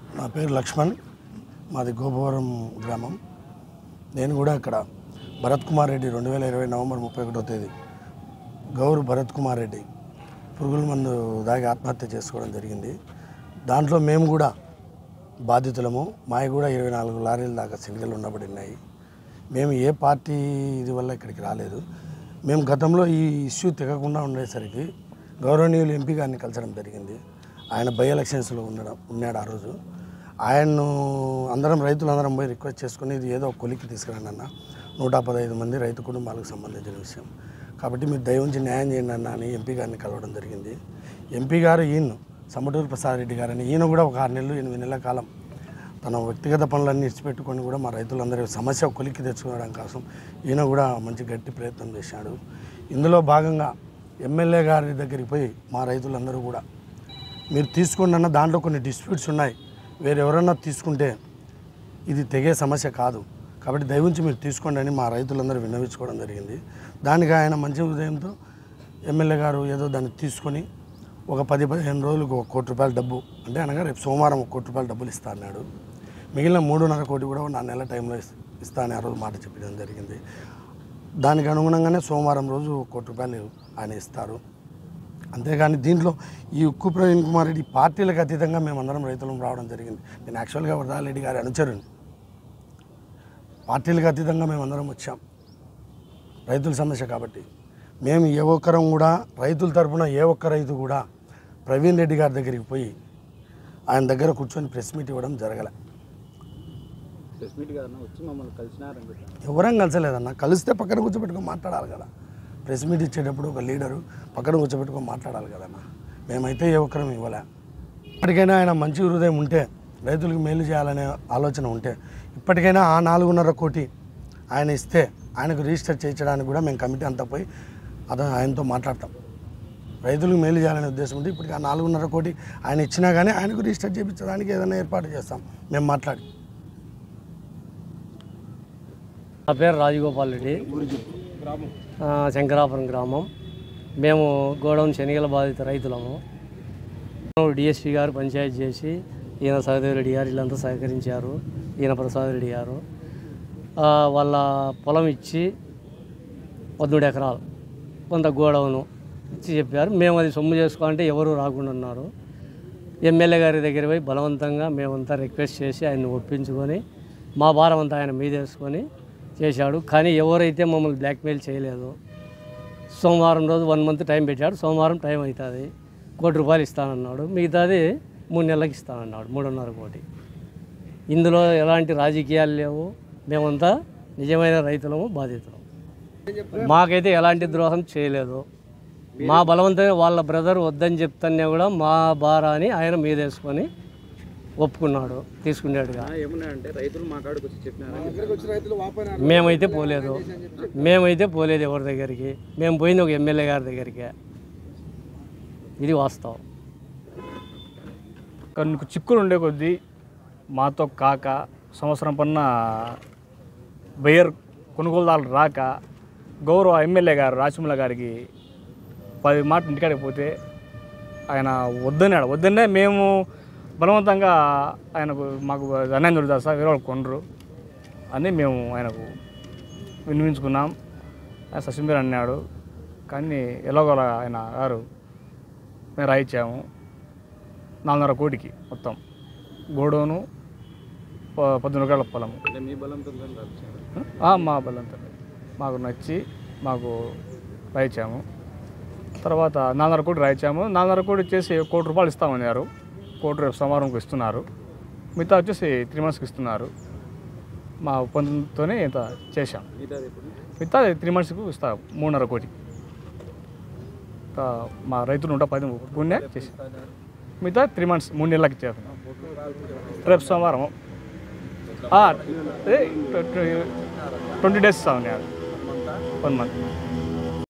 నా పేరు లక్ష్మణ్ మాది గోపవరం గ్రామం నేను కూడా ఇక్కడ భరత్ కుమార్ రెడ్డి రెండు వేల ఇరవై నవంబర్ ముప్పై ఒకటో తేదీ గౌరు భరత్ కుమార్ రెడ్డి పురుగుల మందు దాగి ఆత్మహత్య చేసుకోవడం జరిగింది దాంట్లో మేము కూడా బాధితులము మావి కూడా ఇరవై నాలుగు లారీల దాకా సిలిగలు ఉండబడి ఉన్నాయి మేము ఏ పార్టీ ఇది వల్ల ఇక్కడికి రాలేదు మేము గతంలో ఈ ఇష్యూ తెగకుండా ఉండేసరికి గౌరవనీయులు ఎంపీ గారిని కలచడం జరిగింది ఆయన బై ఎలక్షన్స్లో ఉండడం ఉన్నాడు ఆ రోజు ఆయన్ను అందరం రైతులందరం పోయి రిక్వెస్ట్ చేసుకుని ఇది ఏదో ఒక కొలిక్కి తీసుకురండి అన్న నూట పదహైదు మంది రైతు కుటుంబాలకు సంబంధించిన విషయం కాబట్టి మీరు దయ ఉంచి న్యాయం చేయండి అన్న అని ఎంపీ గారిని కలవడం జరిగింది ఎంపీ గారు ఈయన సమటూరు ప్రసాద్ రెడ్డి గారని ఈయన కూడా ఒక ఆరు నెలలు ఎనిమిది నెలల కాలం తన వ్యక్తిగత పనులన్నీ ఇచ్చిపెట్టుకొని కూడా మా రైతులందరి సమస్య కొలిక్కి తెచ్చుకోవడం కోసం ఈయన కూడా మంచి గట్టి ప్రయత్నం చేశాడు ఇందులో భాగంగా ఎమ్మెల్యే గారి దగ్గరికి పోయి మా రైతులందరూ కూడా మీరు తీసుకోండి అన్న దాంట్లో కొన్ని డిస్ప్యూట్స్ ఉన్నాయి వేరెవరన్నా తీసుకుంటే ఇది తెగే సమస్య కాదు కాబట్టి దయవుంచి మీరు తీసుకోండి అని మా రైతులందరూ విన్నవించుకోవడం జరిగింది దానికి ఆయన మంచి ఉదయంతో ఎమ్మెల్యే గారు ఏదో దాన్ని తీసుకొని ఒక పది పదిహేను రోజులకు ఒక కోటి రూపాయల డబ్బు అంటే అనగా రేపు సోమవారం ఒక కోటి రూపాయల డబ్బులు ఇస్తా అన్నాడు మిగిలిన మూడున్నర కోటి కూడా నా నెల టైంలో ఇస్- ఇస్తా అని ఆ రోజు మాట చెప్పడం జరిగింది దానికి అనుగుణంగానే సోమవారం రోజు ఒక కోటి రూపాయలు ఆయన ఇస్తారు అంతేగాని దీంట్లో ఈ ఉక్కు ప్రవీణ్ కుమార్ రెడ్డి పార్టీలకు అతీతంగా మేమందరం రైతులం రావడం జరిగింది నేను యాక్చువల్గా వరదారెడ్డి గారి అనుచరుని పార్టీలకు అతీతంగా మేమందరం వచ్చాం రైతుల సమస్య కాబట్టి మేము ఏ ఒక్కరం కూడా రైతుల తరపున ఏ ఒక్క రైతు కూడా ప్రవీణ్ రెడ్డి గారి దగ్గరికి పోయి ఆయన దగ్గర కూర్చొని ప్రెస్ మీట్ ఇవ్వడం జరగలే ప్రెస్ మీట్ కదన్నా వచ్చి మమ్మల్ని కలిసినారని చెప్పాను ఎవరం కలిసలేదన్న కలిస్తే పక్కన కూర్చోబెట్టుకొని మాట్లాడాలి కదా ప్రెస్ మీట్ ఇచ్చేటప్పుడు ఒక లీడరు పక్కన కూర్చోబెట్టుకొని మాట్లాడాలి కదన్న మేమైతే ఏ ఒక్కరం ఇవ్వలే ఇప్పటికైనా ఆయన మంచి హృదయం ఉంటే రైతులకు మేలు చేయాలనే ఆలోచన ఉంటే ఇప్పటికైనా ఆ నాలుగున్నర కోటి ఆయన ఇస్తే ఆయనకు రిజిస్టర్ చేయించడానికి కూడా మేము కమిటీ అంతా పోయి అతను ఆయనతో మాట్లాడతాం రైతులకు మేలు చేయాలనే ఉద్దేశం ఉంటే ఇప్పటికి ఆ నాలుగున్నర కోటి ఆయన ఇచ్చినా కానీ ఆయనకు రిజిస్టర్ చేయించడానికి ఏదైనా ఏర్పాటు చేస్తాం మేము మాట్లాడి నా పేరు రాజగోపాల్ రెడ్డి ఆ, శంకరాపురం గ్రామం మేము గోడౌన్ శనిగల బాధిత రైతులము డిఎస్పి గారు పంచాయతీ చేసి ఈయన సహదేవ్ రెడ్డి గారు వీళ్ళంతా సహకరించారు ఈయన ప్రసాద్ రెడ్డి గారు ఆ, వాళ్ళ పొలం ఇచ్చి పదమూడు ఎకరాలు కొంత గోడౌను ఇచ్చి చెప్పారు మేము అది సొమ్ము చేసుకోవాలంటే ఎవరు రాకుండా ఉన్నారు ఎమ్మెల్యే గారి దగ్గర పోయి బలవంతంగా మేమంతా రిక్వెస్ట్ చేసి ఆయన్ని ఒప్పించుకొని మా భారం అంతా ఆయన మీద వేసుకొని చేశాడు కానీ ఎవరైతే మమ్మల్ని బ్లాక్మెయిల్ చేయలేదు సోమవారం రోజు వన్ మంత్ టైం పెట్టాడు సోమవారం టైం అవుతుంది కోటి రూపాయలు ఇస్తానన్నాడు మిగతాది మూడు నెలలకు ఇస్తానన్నాడు మూడున్నర కోటి ఇందులో ఎలాంటి రాజకీయాలు లేవు మేమంతా నిజమైన రైతులము బాధితులము మాకైతే ఎలాంటి ద్రోహం చేయలేదు మా బలవంతమే వాళ్ళ బ్రదర్ వద్దని చెప్తానే కూడా మా భారాన్ని ఆయన మీదేసుకొని ఒప్పుకున్నాడు తీసుకునేట్టుగా ఏమన్నాడంటే రైతులు మా కాడికి వచ్చి చెప్పినారా మేమైతే పోలేదు మేమైతే పోలేదు ఎవరి దగ్గరికి మేము పోయింది ఒక ఎమ్మెల్యే గారి దగ్గరికి ఇది వాస్తవం కొన్ని చిక్కులు ఉండే కొద్దీ మాతో కాక సంవత్సరం పన్న బయ్యర్ కొనుగోలుదారులు రాక గౌరవ ఎమ్మెల్యే గారు రాజముల గారికి పది మాట ఇంటికాడికి పోతే ఆయన వద్దన్నాడు వద్దనే మేము బలవంతంగా ఆయనకు మాకు అన్యాయం జరుగుతుంది సార్ వేరే వాళ్ళు కొనరు అని మేము ఆయనకు వినిపించుకున్నాం ఆయన ససింబీర్ అన్నాడు కానీ ఎలాగోలా ఆయన గారు మేము రాయిచ్చాము నాలుగున్నర కోటికి మొత్తం గోడౌను ప- పద్దెనిమిది రకాల పొలము అంటే మీ బలంతో రాపించారు ఆ, మా బలంతో మాకు నచ్చి మాకు రాయించాము తర్వాత నాలుగున్నర కోటి రాయించాము నాలుగున్నర కోటి వచ్చేసి కోటి రూపాయలు ఇస్తామన్నారు కోటి రేపు సోమవారంకి ఇస్తున్నారు మిగతా వచ్చేసి త్రీ మంత్స్కి ఇస్తున్నారు మా ఒప్పందంతోనే ఇంత చేశాం మిగతాది ఇప్పుడు మిగతా త్రీ మంత్స్కి ఇస్తా మూడున్నర కోటి ఇంకా మా రైతులు నూట పది పుణ్య చేసి మిగతా త్రీ మంత్స్ మూడు నెలలకి ఇచ్చేస్తున్నాం రేపు సోమవారం ట్వంటీ డేస్ ఇస్తామని వన్ మంత్